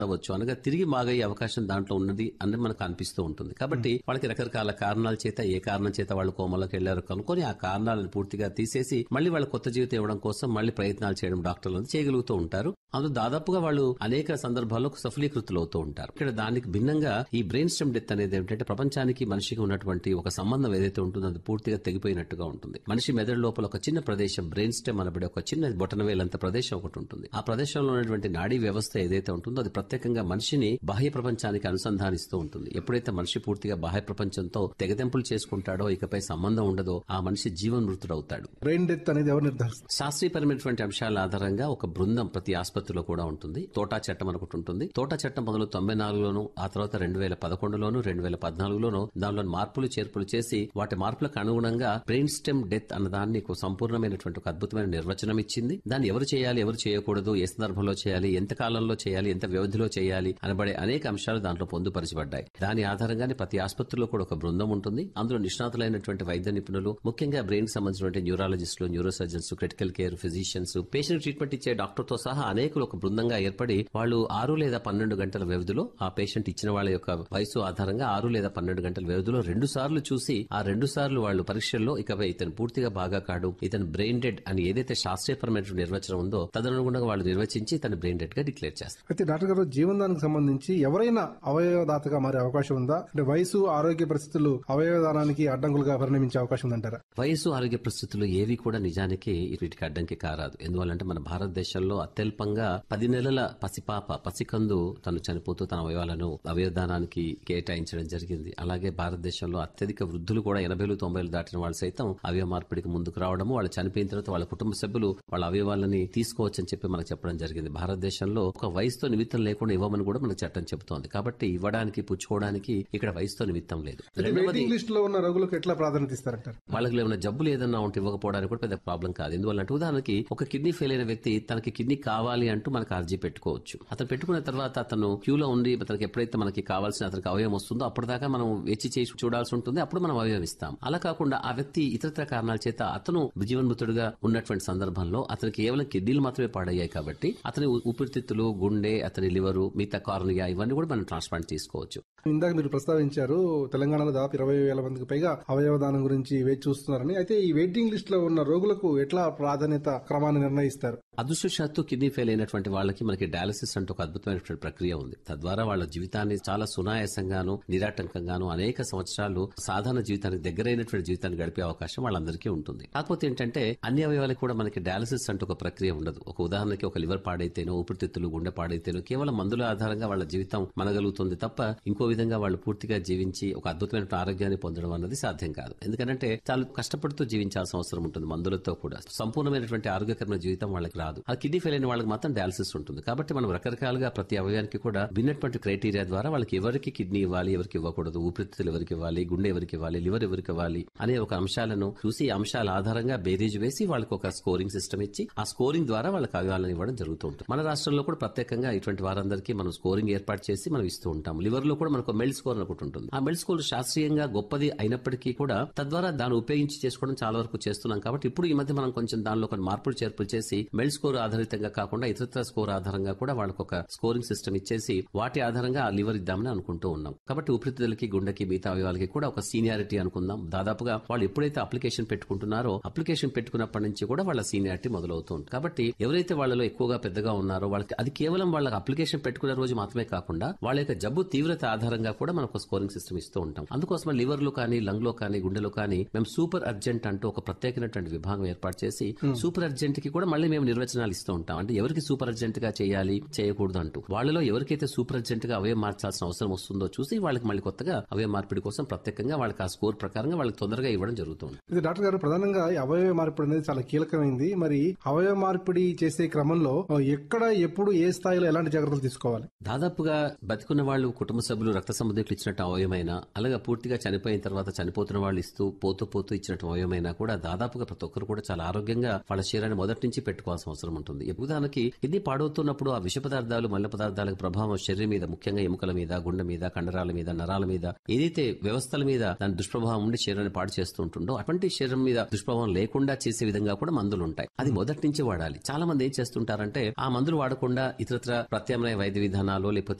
అవ్వచ్చు అనగా తిరిగి మాగయ్యే అవకాశం దాంట్లో ఉన్నది అని మనకు అనిపిస్తూ ఉంటుంది కాబట్టి వాళ్ళకి రకరకాల కారణాల చేత ఏ కారణం చేత వాళ్ళు కోమలోకి వెళ్లారు కనుక్కొని ఆ కారణాలను పూర్తిగా తీసేసి మళ్ళీ వాళ్ళ కొత్త జీవితం ఇవ్వడం కోసం మళ్ళీ ప్రయత్నాలు చేయడం డాక్టర్లు అనేది చేయగలుగుతూ ఉంటారు అందులో దాదాపుగా వాళ్ళు అనేక సందర్భాల్లో సఫలీకృతులు అవుతూ ఉంటారు ఇక్కడ దానికి భిన్నంగా ఈ బ్రెయిన్ స్టెమ్ డెత్ అనేది ఏంటంటే ప్రపంచానికి మనిషికి ఉన్నటువంటి ఒక సంబంధం ఏదైతే ఉంటుందో అది పూర్తిగా తెగిపోయినట్టుగా ఉంటుంది మనిషి మెదడు లోపల ఒక చిన్న ప్రదేశం బ్రెయిన్ స్టెమ్ అనబడే ఒక చిన్న బొటనవేలంత ప్రదేశం ఒకటి ఉంటుంది ఆ ప్రదేశంలో ఉన్నటువంటి నాడీ వ్యవస్థ ఏదైతే ఉంటుందో అది ప్రత్యేకంగా మనిషిని బాహ్య ప్రపంచానికి అనుసంధానిస్తూ ఉంటుంది ఎప్పుడైతే మనిషి పూర్తిగా బాహ్య ప్రపంచంతో తెగదెంపులు చేసుకుంటాడో ఇకపై సంబంధం ఉండదో ఆ మనిషి జీవన్మృతుడవుతాడు బ్రెయిన్ డెత్ అనేది ఎవరు నిర్ధారిస్తారు శాస్త్రీయపరమైనటువంటి అంశాల ఆధారంగా ఒక బృందం ప్రతి ఆసుపత్రిలో కూడా ఉంటుంది తోటా చట్టం అనుకుంటు ఉంటుంది తోటా చట్టం మొదలు తొంభై నాలుగులోను ఆ తర్వాత రెండు వేల పదకొండులోను రెండు వేల పద్నాలుగులోను దానిలో మార్పులు చేర్పులు చేసి వాటి మార్పులకు అనుగుణంగా బ్రెయిన్ స్టెమ్ డెత్ అన్న దాన్ని ఒక సంపూర్ణమైనటువంటి ఒక అద్భుతమైన నిర్వచనం ఇచ్చింది దాన్ని ఎవరు చేయాలి ఎవరు చేయకూడదు ఏ సందర్భంలో చేయాలి ఎంత కాలంలో చేయాలి ఎంత వ్యవధిలో చేయాలి అనబడే అనేక అంశాలు దాంట్లో పొందుపరచబడ్డాయి దాని ఆధారంగానే ప్రతి ఆసుపత్రిలో కూడా ఒక బృందం ఉంటుంది అందులో నిష్ణాతులైనటువంటి వైద్య నిపుణులు ముఖ్యంగా బ్రెయిన్ సంబంధించినటువంటి న్యూరాలజిస్టులు neuro surgeons critical care physicians patient treatment ఇచ్చే డాక్టర్ తో సహా అనేకులు ఒక బృందంగా ఏర్పడి వాళ్ళు ఆరు లేదా పన్నెండు గంటల వ్యవధిలో ఆ పేషెంట్ ఇచ్చిన వాళ్ళ యొక్క వయసు ఆధారంగా ఆరు లేదా పన్నెండు గంటల వ్యవధిలో రెండు సార్లు చూసి ఆ రెండు సార్లు వాళ్ళు పరీక్షల్లో ఇకపై ఇతను పూర్తిగా బాగా కాడు ఇతను బ్రెయిన్ డెడ్ అని ఏదైతే శాస్త్రీయపరమైనటువంటి నిర్వచనం ఉందో తదనుగుణంగా వాళ్ళు నిర్వచించి తన బ్రెయిన్ డెడ్ గా డిక్లేర్ చేస్తారు అయితే డాక్టర్ గారు జీవనదానికి సంబంధించి ఎవరైనా అవయవదాతగా మారే అవకాశం ఉందా అంటే వయసు ఆరోగ్య పరిస్థితులు అవయవదానానికి అడ్డంకులుగా పరిణమించే అవకాశం ఉందంటారా వయసు ఆరోగ్య పరిస్థితులు ఏవి కూడా నిజానికి వీటికి అడ్డంకి కారాదు ఎందువల్లంటే మన భారతదేశంలో అత్యల్పంగా పది నెలల పసిపాప పసికందు తను చనిపోతూ తన అవయవాలను అవయవదానానికి కేటాయించడం జరిగింది అలాగే భారతదేశంలో అత్యధిక వృద్ధులు కూడా ఎనభైలు తొంభైలు దాటిన వాళ్ళు సైతం అవయవ మార్పిడికి ముందుకు రావడము వాళ్ళు చనిపోయిన తర్వాత వాళ్ళ కుటుంబ సభ్యులు వాళ్ళ అవయవాలని తీసుకోవచ్చని చెప్పి మనకు చెప్పడం జరిగింది భారతదేశంలో ఒక వయసుతో నిమిత్తం లేకుండా ఇవ్వమని కూడా మనకు చట్టం చెబుతోంది కాబట్టి ఇవ్వడానికి పుచ్చుకోవడానికి ఇక్కడ వయసుతో నిమిత్తం లేదు రెండవది వెయిటింగ్ లిస్ట్ లో ఉన్న రోగులకు ఎట్లా ప్రాధాన్యత ఇస్తారంటారు వాళ్ళకి ఏమైనా జబ్బులు ఏదన్నా ఉంటే ఇవ్వకపోవడానికి కూడా పెద్ద ప్రాబ్లం కాదు ఎందువల్లంటే ఉదాహరణకి ఒక కిడ్నీ ఫెయిల్ అయిన వ్యక్తి తనకి కిడ్నీ కావాలి అంటూ మనకు అర్జీ పెట్టుకోవచ్చు అతను పెట్టుకున్న తర్వాత అతను క్యూలో ఉండి తనకి ఎప్పుడైతే మనకి కావాల్సిన అతనికి అవయవం వస్తుందో అప్పటిదాకా మనం వెచ్చి చేసి చూడాల్సి ఉంటుంది అప్పుడు మనం అవయవం ఇస్తాం అలా కాకుండా ఆ వ్యక్తి ఇతరత్ర కారణాల చేత అతను జీవన్మృతుడుగా ఉన్నటువంటి సందర్భంలో అతనికి కేవలం కిడ్నీలు మాత్రమే పాడయ్యాయి కాబట్టి అతని ఊ- ఊపిరితిత్తులు గుండె అతని లివరు మిగతా కార్నియా ఇవన్నీ కూడా మనం ట్రాన్స్ప్లాంట్ తీసుకోవచ్చు ఇందాక మీరు ప్రస్తావించారు తెలంగాణలో దాదాపు ఇరవై వేల మందికి పైగా అవయవదానం గురించి వేచి చూస్తున్నారని అయితే ఈ వెయిటింగ్ లిస్ట్ లో ఉన్న రోగులకు ఎట్లా ప్రాధాన్యత క్రమాన్ని నిర్ణయిస్తారు అదృష్టశాత్తు కిడ్నీ ఫెయిల్ అయినటువంటి వాళ్ళకి మనకి డయాలసిస్ అంటే ఒక అద్భుతమైనటువంటి ప్రక్రియ ఉంది తద్వారా వాళ్ళ జీవితాన్ని చాలా సునాయాసంగాను నిరాటంకంగాను అనేక సంవత్సరాలు సాధారణ జీవితానికి దగ్గరైనటువంటి జీవితాన్ని గడిపే అవకాశం వాళ్ళందరికీ ఉంటుంది కాకపోతే ఏంటంటే అన్ని అవయవాలకు కూడా మనకి డయాలసిస్ అంటే ఒక ప్రక్రియ ఉండదు ఒక ఉదాహరణకి ఒక లివర్ పాడైతేనో ఊపిరితిత్తులు గుండె పాడైతేనో కేవలం మందుల ఆధారంగా వాళ్ళ జీవితం మనగలుగుతుంది తప్ప ఇంకో విధంగా వాళ్ళు పూర్తిగా జీవించి ఒక అద్భుతమైన ఆరోగ్యాన్ని పొందడం అన్నది సాధ్యం కాదు ఎందుకంటే చాలా కష్టపడుతూ జీవించాల్సిన అవసరం ఉంటుంది మందులతో కూడా సంపూర్ణమైనటువంటి ఆరోగ్యకరమైన జీవితం వాళ్ళకి రాదు ఆ కిడ్నీ ఫెయిల్ అయిన వాళ్ళకి మాత్రం డయాలసిస్ ఉంటుంది కాబట్టి మనం రకరకాలుగా ప్రతి అవయవానికి కూడా భిన్నటువంటి క్రైటీరియా ద్వారా వాళ్ళకి ఎవరికి కిడ్నీ ఇవ్వాలి ఎవరికి ఇవ్వకూడదు ఊపిరితిత్తులు ఎవరికి ఇవ్వాలి గుండె ఎవరికి ఇవ్వాలి లివర్ ఎవరికి ఇవ్వాలి అనే ఒక అంశాలను చూసి ఈ అంశాల ఆధారంగా బేరీజ్ వేసి వాళ్ళకి ఒక స్కోరింగ్ సిస్టమ్ ఇచ్చి ఆ స్కోరింగ్ ద్వారా వాళ్ళకి అవయవాలను ఇవ్వడం జరుగుతూ ఉంటుంది మన రాష్ట్రంలో కూడా ప్రత్యేకంగా ఇటువంటి వారందరికీ మనం స్కోరింగ్ ఏర్పాటు చేసి మనం ఇస్తూ ఉంటాం లివర్ లో కూడా మనకు మెల్ స్కోర్ అనుకుంటు ఉంటుంది ఆ మెల్ స్కోర్ శాస్త్రీయంగా గొప్పది అయినప్పటికీ కూడా తద్వారా దాన్ని ఉపయోగించి చేసుకోవడం చాలా వరకు చేస్తున్నాం కాబట్టి ఇప్పుడు ఈ మధ్య మనం కొంచెం దానిలో కొన్ని మార్పులు చేర్పులు చేసి మెల్ స్కోర్ ఆధారితంగా కాకుండా ఇతరత్ర స్కోర్ ఆధారంగా కూడా వాళ్ళకి ఒక స్కోరింగ్ సిస్టమ్ ఇచ్చేసి వాటి ఆధారంగా ఆ లివర్ ఇద్దామని అనుకుంటూ ఉన్నాం కాబట్టి ఊపిరితిత్తులకి గుండెకి మిగతా అవయవాలకి కూడా ఒక సీనియారిటీ అనుకుందాం దాదాపుగా వాళ్ళు ఎప్పుడైతే అప్లికేషన్ పెట్టుకుంటున్నారో అప్లికేషన్ పెట్టుకున్నప్పటి నుంచి కూడా వాళ్ళ సీనియారిటీ మొదలవుతుంది కాబట్టి ఎవరైతే వాళ్ళలో ఎక్కువగా పెద్దగా ఉన్నారో వాళ్ళకి అది కేవలం వాళ్ళకి అప్లికేషన్ పెట్టుకునే రోజు మాత్రమే కాకుండా వాళ్ళ యొక్క జబ్బు తీవ్రత ఆధారంగా కూడా మనకు స్కోరింగ్ సిస్టమ్ ఇస్తూ ఉంటాం అందుకోసం లివర్ లో కానీ లంగ్ లో కానీ గుండెలో కానీ మేము సూపర్ అర్జెంట్ అంటూ ఒక ప్రత్యేకమైనటువంటి విభాగం ఏర్పాటు చేసి సూపర్ అర్జెంట్ కి కూడా మళ్ళీ మేము నిర్వచనాలు ఇస్తూ ఉంటాం అంటే ఎవరికి సూపర్ అర్జెంట్ గా చేయాలి చేయకూడదు అంటూ వాళ్ళలో ఎవరికైతే సూపర్ అర్జెంట్ గా అవయం మార్చాల్సిన అవసరం వస్తుందో చూసి వాళ్ళకి మళ్ళీ కొత్తగా అవయం మార్పిడి కోసం ప్రత్యేకంగా వాళ్ళకి ఆ స్కోర్ ప్రకారంగా వాళ్ళకి తొందరగా ఇవ్వడం జరుగుతుంది ఇది డాక్టర్ గారు ప్రధానంగా ఈ అవయవ మార్పిడి అనేది చాలా కీలకమైంది మరి అవయవ మార్పిడి చేసే క్రమంలో ఎక్కడ ఎప్పుడు ఏ స్థాయిలో ఎలాంటి జాగ్రత్తలు తీసుకోవాలి దాదాపుగా బతికున్న వాళ్ళు కుటుంబ సభ్యులు రక్త సంబంధికులు ఇచ్చినట్టు అవయమైనా అలాగే పూర్తిగా చనిపోయిన తర్వాత చనిపోతున్న వాళ్ళు ఇస్తూ పోతూ పోతూ ఇచ్చినట్టు అవయమైనా కూడా దాదాపుగా ప్రతి ఒక్కరు కూడా చాలా ఆరోగ్యంగా వాళ్ళ శరీరాన్ని మొదటి నుంచి పెట్టుకోవాల్సిన అవసరం ఉంటుంది ఉదాహరణకి ఇది పాడవుతున్నప్పుడు ఆ విష పదార్థాలు మల్ల పదార్థాలకు ప్రభావం శరీరం మీద ముఖ్యంగా ఎముకల మీద గుండె మీద కండరాల మీద నరాల మీద ఏదైతే వ్యవస్థల మీద దాని దుష్ప్రభావం ఉండి శరీరాన్ని పాడు చేస్తూ ఉంటుందో అటువంటి శరీరం మీద దుష్ప్రభావం లేకుండా చేసే విధంగా కూడా మందులు ఉంటాయి అది మొదటి నుంచి వాడాలి చాలా మంది ఏం చేస్తుంటారంటే ఆ మందులు వాడకుండా ఇతరత్ర ప్రత్యామ్నాయ వైద్య విధానాలు లేకపోతే